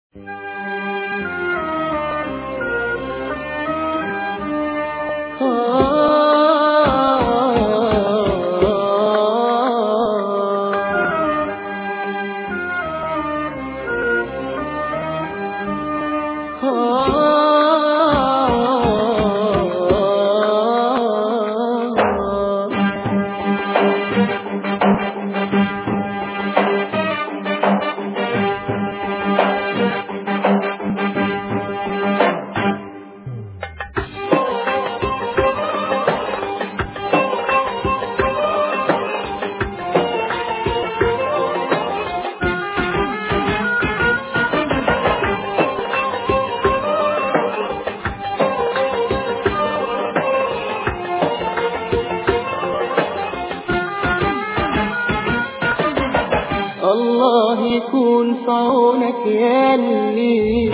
الله يكون في عونك ياللي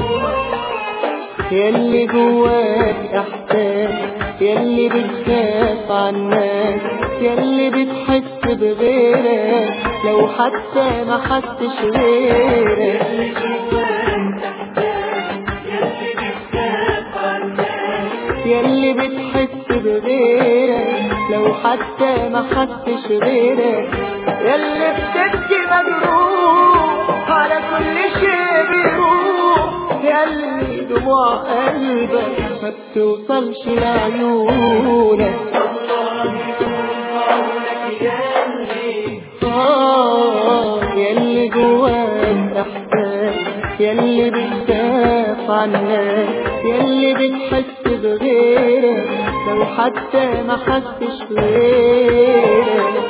ياللي جواك احساس ياللي بتخاف عنك ياللي بتحس بغيرك لو حتى ما حسش غيرك ياللي بتحس بغيرك لو حتى ما حسش غيرك ياللي بتبكي مجروح على كل شيء بيروح ياللي دموع قلبك ما بتوصلش لعيونك آه ياللي جواك احساس ياللي بتخاف عنك ياللي بتحس بغيرك لو حتى ما حسش غيرك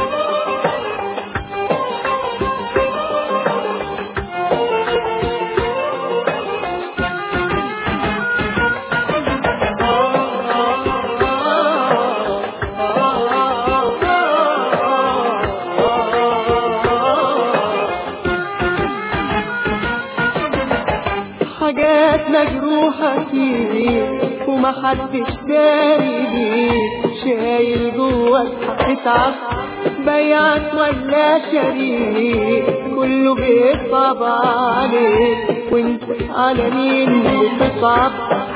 حاجات مجروحة فيك ومحدش داري بيك شايل جواك هتتعب بيعك ولا شريك كله بيصعب عليك وانت على مين بتصعب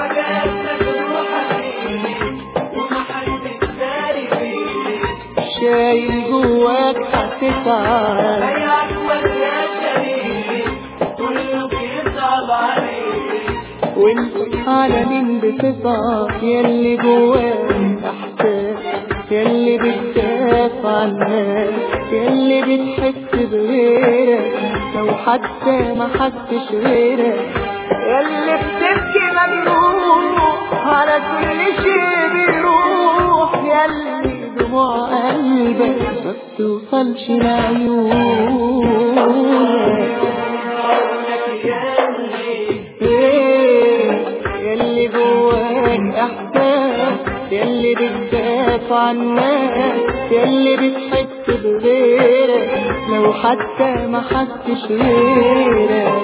شايل جواك هتتعب وانت على مين بتصعب ياللي جواك احساس ياللي بتخاف عنك ياللي بتحس بغيرك لو حتى ما حسش غيرك ياللي بتبكي مجروح على كل شيء بيروح ياللي دموع قلبك ما بتوصلش لعيونك ياللي جواك احساس ياللي بتخاف عنك ياللي بتحس بغيرك لو حتى ما حسش غيرك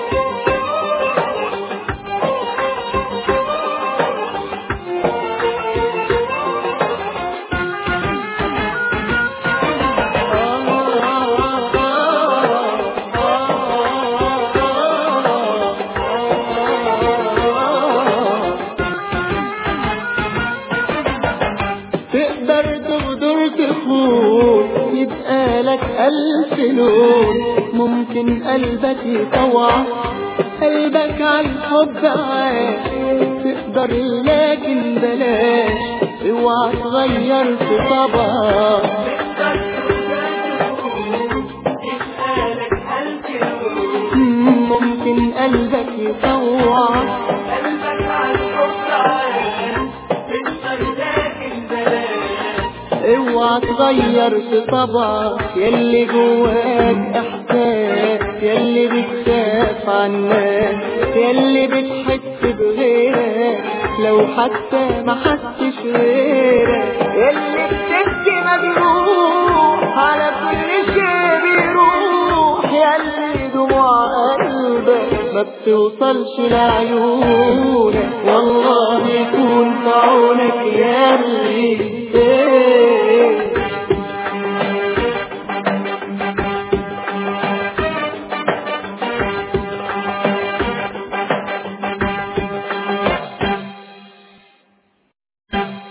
تقدر تغدر تخون يبقى لك ألف لون ممكن قلبك يطوع قلبك على الحب عاش تقدر لكن بلاش اوعى تغير في طبعك ممكن قلبك يطوع اوعى تغير في طبعك ياللي جواك احساس ياللي بتخاف عنك ياللي بتحس بغيرك لو حتى ما حسش غيرك ياللي بتبكي مجروح على كل شيء بيروح ياللي دموع قلبك ما بتوصلش لعيونك والله يكون في عونك ياللي